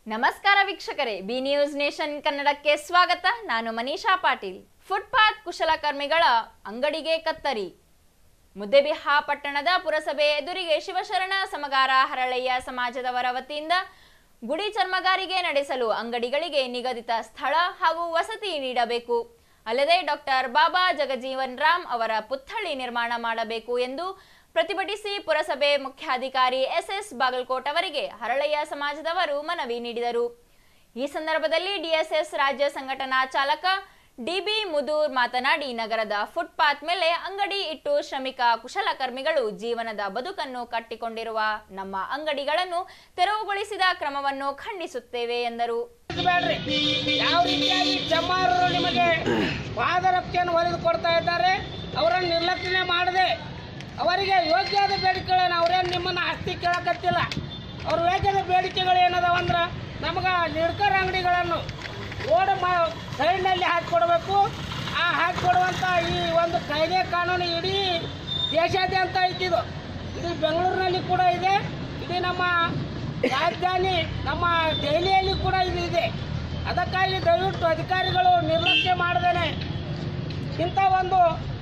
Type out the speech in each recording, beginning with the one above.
ನಮಸ್ಕಾರ ವೀಕ್ಷಕರೇ B news nation ಕನ್ನಡಕ್ಕೆ ಸ್ವಾಗತ ನಾನು ಮನೀಷಾ ಪಾಟೀಲ್ ಫುಟ್ಪಾತ್ ಕುಶಲಕರ್ಮಿಗಳ ಅಂಗಡಿಗೆ ಕತ್ತರಿ ಮುದ್ದೆಬಿಹಾ ಪಟ್ಟಣದ ಪುರಸಭೆ ಎದುರಿಗೆ ಶಿವಶರಣ ಸಮಗಾರ ಹರಳಯ್ಯ ಸಮಾಜದವರ ವತಿಯಿಂದ ಗುಡಿ ಚರ್ಮಗಾರಿಗೆ ನಡೆಸಲು ಅಂಗಡಿಗಳಿಗೆ ನಿಗದಿತ ಸ್ಥಳ ಹಾಗೂ ವಸತಿ ನೀಡಬೇಕು ಅಲ್ಲದೆ ಡಾಕ್ಟರ್ ಬಾಬಾ ಜಗಜೀವನ್ ರಾಮ್ ಅವರ ಪುತ್ಥಳಿ ನಿರ್ಮಾಣ ಮಾಡಬೇಕು ಎಂದು ಪ್ರತಿಭಟಿಸಿ ಪುರಸಭೆ ಮುಖ್ಯಾಧಿಕಾರಿ ಎಸ್ಎಸ್ ಬಾಗಲಕೋಟ್ ಅವರಿಗೆ ಹರಳಯ್ಯ ಸಮಾಜದವರು ಮನವಿ ನೀಡಿದರು ಈ ಸಂದರ್ಭದಲ್ಲಿ ಡಿಎಸ್ಎಸ್ ರಾಜ್ಯ ಸಂಘಟನಾ ಚಾಲಕ ಡಿಬಿ ಮುದೂರ್ ಮಾತನಾಡಿ ನಗರದ ಫುಟ್ಪಾತ್ ಮೇಲೆ ಅಂಗಡಿ ಇಟ್ಟು ಶ್ರಮಿಕ ಕುಶಲಕರ್ಮಿಗಳು ಜೀವನದ ಬದುಕನ್ನು ಕಟ್ಟಿಕೊಂಡಿರುವ ನಮ್ಮ ಅಂಗಡಿಗಳನ್ನು ತೆರವುಗೊಳಿಸಿದ ಕ್ರಮವನ್ನು ಖಂಡಿಸುತ್ತೇವೆ ಎಂದರು ಬೇಡ್ರಿ ಯಾವ ರೀತಿಯಾಗಿ ಚಮ್ಮಾರರು ನಿಮಗೆ ಪಾದರಕ್ಷೆಯನ್ನು ಒಲಿದು ಕೊಡ್ತಾ ಇದ್ದಾರೆ ಅವರನ್ನು ನಿರ್ಲಕ್ಷ್ಯ ಮಾಡದೆ ಅವರಿಗೆ ಯೋಗ್ಯವಾದ ಬೇಡಿಕೆಗಳನ್ನು ಅವರೇನು ನಿಮ್ಮನ್ನು ಆಸ್ತಿ ಕೇಳಕತ್ತಿಲ್ಲ ಅವ್ರ ಯೋಗ್ಯದ ಬೇಡಿಕೆಗಳು ಏನದಾವ ಅಂದ್ರೆ ನಮಗೆ ನಿರ್ಕರ್ ಅಂಗಡಿಗಳನ್ನು ರೋಡ್ ಮಾ ಸೈಡ್ನಲ್ಲಿ ಹಾಕಿಕೊಡ್ಬೇಕು ಆ ಹಾಕಿಕೊಡುವಂಥ ಈ ಒಂದು ಕಾಯ್ದೆ ಕಾನೂನು ಇಡೀ ದೇಶಾದ್ಯಂತ ಐತಿದು ಇಡೀ ಬೆಂಗಳೂರಿನಲ್ಲಿ ಕೂಡ ಇದೆ ಇಡೀ ನಮ್ಮ ರಾಜಧಾನಿ ನಮ್ಮ ದೆಹಲಿಯಲ್ಲಿ ಕೂಡ ಇದು ಇದೆ ಅದಕ್ಕಾಗಿ ದಯವಿಟ್ಟು ಅಧಿಕಾರಿಗಳು ನಿರ್ಲಕ್ಷ್ಯ ಮಾಡದೇನೆ ಇಂಥ ಒಂದು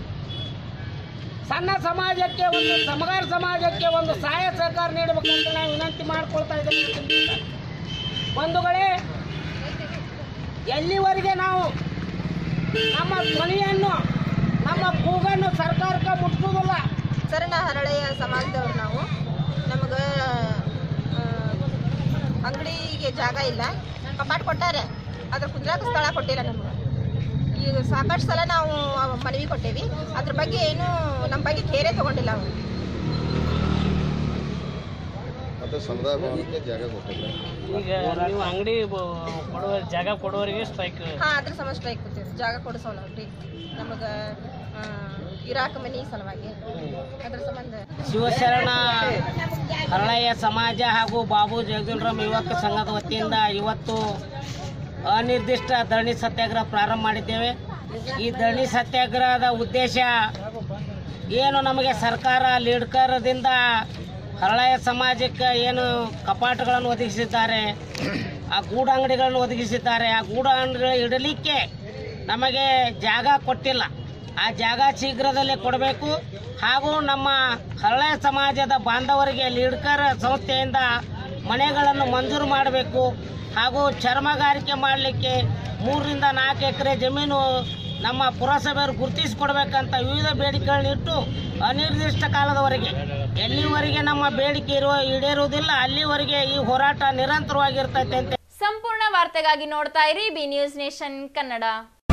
ಸಣ್ಣ ಸಮಾಜಕ್ಕೆ ಒಂದು ಸಮಗಾರ ಸಮಾಜಕ್ಕೆ ಒಂದು ಸಹಾಯ ಸಹಕಾರ ನೀಡಬೇಕಂತ ನಾವು ವಿನಂತಿ ಮಾಡ್ಕೊಳ್ತಾ ಇದ್ದೇವೆ ಬಂಧುಗಳೇ ಎಲ್ಲಿವರೆಗೆ ನಾವು ನಮ್ಮ ಧ್ವನಿಯನ್ನು ನಮ್ಮ ಕೂಗನ್ನು ಸರ್ಕಾರಕ್ಕೆ ಮುಟ್ಟಿಸೋದಿಲ್ಲ ಶರಣ ಹರಳೆಯ ಸಮಾಜದವ್ರು ನಾವು ನಮಗೆ ಅಂಗಡಿಗೆ ಜಾಗ ಇಲ್ಲ ಕಪಾಟ್ ಕೊಟ್ಟಾರೆ ಅದ್ರ ಕುಂದ್ರಾಕ ಸ್ಥಳ ಕೊಟ್ಟಿಲ್ಲ ನಮ್ಗೆ ಈಗ ಸಾಕಷ್ಟು ಸಲ ನಾವು ಮನವಿ ಕೊಟ್ಟೇವಿ ಅದ್ರ ಬಗ್ಗೆ ಏನು ನಮ್ಮ ಬಗ್ಗೆ ಕೇರೆ ತಗೊಂಡಿಲ್ಲ ಅವರು ಅದು ಸಮುದಾಯ ಭವನಕ್ಕೆ ಜಾಗ ಕೊಟ್ಟಿಲ್ಲ ಈಗ ನೀವು ಅಂಗಡಿ ಕೊಡುವ ಜಾಗ ಕೊಡುವವರಿಗೆ ಸ್ಟ್ರೈಕ್ ಹಾಂ ಅದ್ರ ಸಮ ಸ್ಟ್ರೈಕ್ ಕೊಡ್ತೀವಿ ಜಾಗ ಕೊಡಿಸೋಲ್ಲ ರೀ ನಮಗೆ ಇರಾಕ ಮನಿ ಸಲುವಾಗಿ ಅದ್ರ ಸಂಬಂಧ ಶಿವಶರಣ ಹರಳಯ್ಯ ಸಮಾಜ ಹಾಗೂ ಬಾಬು ಜಗದೀಶ್ವರಂ ಯುವಕ ಸಂಘದ ವತಿಯಿಂದ ಇವತ್ತು ಅನಿರ್ದಿಷ್ಟ ಧರಣಿ ಸತ್ಯಾಗ್ರಹ ಪ್ರಾರಂಭ ಮಾಡಿದ್ದೇವೆ ಈ ಧರಣಿ ಸತ್ಯಾಗ್ರಹದ ಉದ್ದೇಶ ಏನು ನಮಗೆ ಸರ್ಕಾರ ಲೀಡ್ಕರದಿಂದ ಹರಳಯ್ಯ ಸಮಾಜಕ್ಕೆ ಏನು ಕಪಾಟಗಳನ್ನು ಒದಗಿಸಿದ್ದಾರೆ ಆ ಗೂಡಂಗಡಿಗಳನ್ನು ಒದಗಿಸಿದ್ದಾರೆ ಆ ಗೂಡಂಗಡಿಗಳು ಇಡಲಿಕ್ಕೆ ನಮಗೆ ಜಾಗ ಕೊಟ್ಟಿಲ್ಲ ಆ ಜಾಗ ಶೀಘ್ರದಲ್ಲೇ ಕೊಡಬೇಕು ಹಾಗೂ ನಮ್ಮ ಹರಳಯ್ಯ ಸಮಾಜದ ಬಾಂಧವರಿಗೆ ಲೀಡ್ಕರ್ ಸಂಸ್ಥೆಯಿಂದ ಮನೆಗಳನ್ನು ಮಂಜೂರು ಮಾಡಬೇಕು ಹಾಗೂ ಚರ್ಮಗಾರಿಕೆ ಮಾಡಲಿಕ್ಕೆ ಮೂರರಿಂದ ನಾಲ್ಕು ಎಕರೆ ಜಮೀನು ನಮ್ಮ ಪುರಸಭೆಯವರು ಗುರುತಿಸಿಕೊಡ್ಬೇಕಂತ ವಿವಿಧ ಬೇಡಿಕೆಗಳನ್ನ ಇಟ್ಟು ಅನಿರ್ದಿಷ್ಟ ಕಾಲದವರೆಗೆ ಎಲ್ಲಿವರೆಗೆ ನಮ್ಮ ಬೇಡಿಕೆ ಇರುವ ಈಡೇರುವುದಿಲ್ಲ ಅಲ್ಲಿವರೆಗೆ ಈ ಹೋರಾಟ ನಿರಂತರವಾಗಿರ್ತೈತೆ ಅಂತ ಸಂಪೂರ್ಣ ವಾರ್ತೆಗಾಗಿ ನೋಡ್ತಾ ಇರಿ ಬಿ ನ್ಯೂಸ್ ನೇಷನ್ ಕನ್ನಡ